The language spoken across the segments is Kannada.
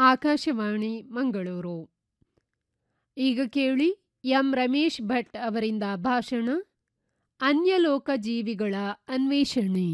ಆಕಾಶವಾಣಿ ಮಂಗಳೂರು ಈಗ ಕೇಳಿ ಎಂ ರಮೇಶ್ ಭಟ್ ಅವರಿಂದ ಭಾಷಣ ಅನ್ಯಲೋಕ ಜೀವಿಗಳ ಅನ್ವೇಷಣೆ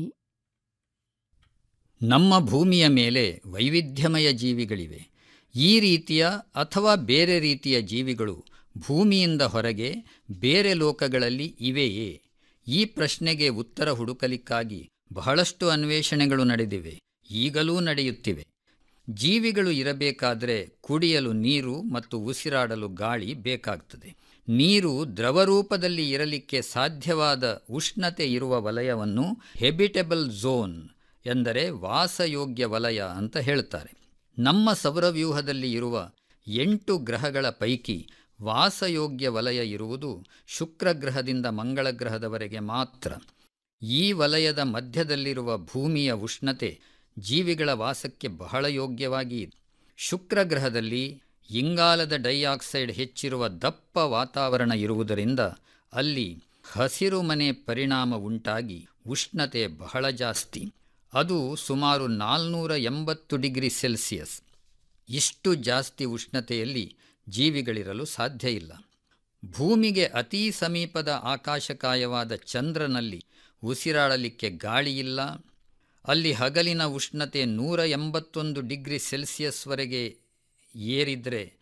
ನಮ್ಮ ಭೂಮಿಯ ಮೇಲೆ ವೈವಿಧ್ಯಮಯ ಜೀವಿಗಳಿವೆ ಈ ರೀತಿಯ ಅಥವಾ ಬೇರೆ ರೀತಿಯ ಜೀವಿಗಳು ಭೂಮಿಯಿಂದ ಹೊರಗೆ ಬೇರೆ ಲೋಕಗಳಲ್ಲಿ ಇವೆಯೇ ಈ ಪ್ರಶ್ನೆಗೆ ಉತ್ತರ ಹುಡುಕಲಿಕ್ಕಾಗಿ ಬಹಳಷ್ಟು ಅನ್ವೇಷಣೆಗಳು ನಡೆದಿವೆ ಈಗಲೂ ನಡೆಯುತ್ತಿವೆ ಜೀವಿಗಳು ಇರಬೇಕಾದರೆ ಕುಡಿಯಲು ನೀರು ಮತ್ತು ಉಸಿರಾಡಲು ಗಾಳಿ ಬೇಕಾಗ್ತದೆ ನೀರು ದ್ರವರೂಪದಲ್ಲಿ ಇರಲಿಕ್ಕೆ ಸಾಧ್ಯವಾದ ಉಷ್ಣತೆ ಇರುವ ವಲಯವನ್ನು ಹೆಬಿಟೆಬಲ್ ಝೋನ್ ಎಂದರೆ ವಾಸಯೋಗ್ಯ ವಲಯ ಅಂತ ಹೇಳ್ತಾರೆ ನಮ್ಮ ಸೌರವ್ಯೂಹದಲ್ಲಿ ಇರುವ ಎಂಟು ಗ್ರಹಗಳ ಪೈಕಿ ವಾಸಯೋಗ್ಯ ವಲಯ ಇರುವುದು ಶುಕ್ರ ಗ್ರಹದಿಂದ ಮಂಗಳ ಗ್ರಹದವರೆಗೆ ಮಾತ್ರ ಈ ವಲಯದ ಮಧ್ಯದಲ್ಲಿರುವ ಭೂಮಿಯ ಉಷ್ಣತೆ ಜೀವಿಗಳ ವಾಸಕ್ಕೆ ಬಹಳ ಯೋಗ್ಯವಾಗಿ ಶುಕ್ರ ಗ್ರಹದಲ್ಲಿ ಇಂಗಾಲದ ಡೈಆಕ್ಸೈಡ್ ಹೆಚ್ಚಿರುವ ದಪ್ಪ ವಾತಾವರಣ ಇರುವುದರಿಂದ ಅಲ್ಲಿ ಹಸಿರು ಮನೆ ಪರಿಣಾಮ ಉಂಟಾಗಿ ಉಷ್ಣತೆ ಬಹಳ ಜಾಸ್ತಿ ಅದು ಸುಮಾರು ನಾಲ್ನೂರ ಎಂಬತ್ತು ಡಿಗ್ರಿ ಸೆಲ್ಸಿಯಸ್ ಇಷ್ಟು ಜಾಸ್ತಿ ಉಷ್ಣತೆಯಲ್ಲಿ ಜೀವಿಗಳಿರಲು ಸಾಧ್ಯ ಇಲ್ಲ ಭೂಮಿಗೆ ಅತೀ ಸಮೀಪದ ಆಕಾಶಕಾಯವಾದ ಚಂದ್ರನಲ್ಲಿ ಉಸಿರಾಡಲಿಕ್ಕೆ ಗಾಳಿಯಿಲ್ಲ ಅಲ್ಲಿ ಹಗಲಿನ ಉಷ್ಣತೆ ನೂರ ಎಂಬತ್ತೊಂದು ಡಿಗ್ರಿ ಸೆಲ್ಸಿಯಸ್ವರೆಗೆ ಏರಿದರೆ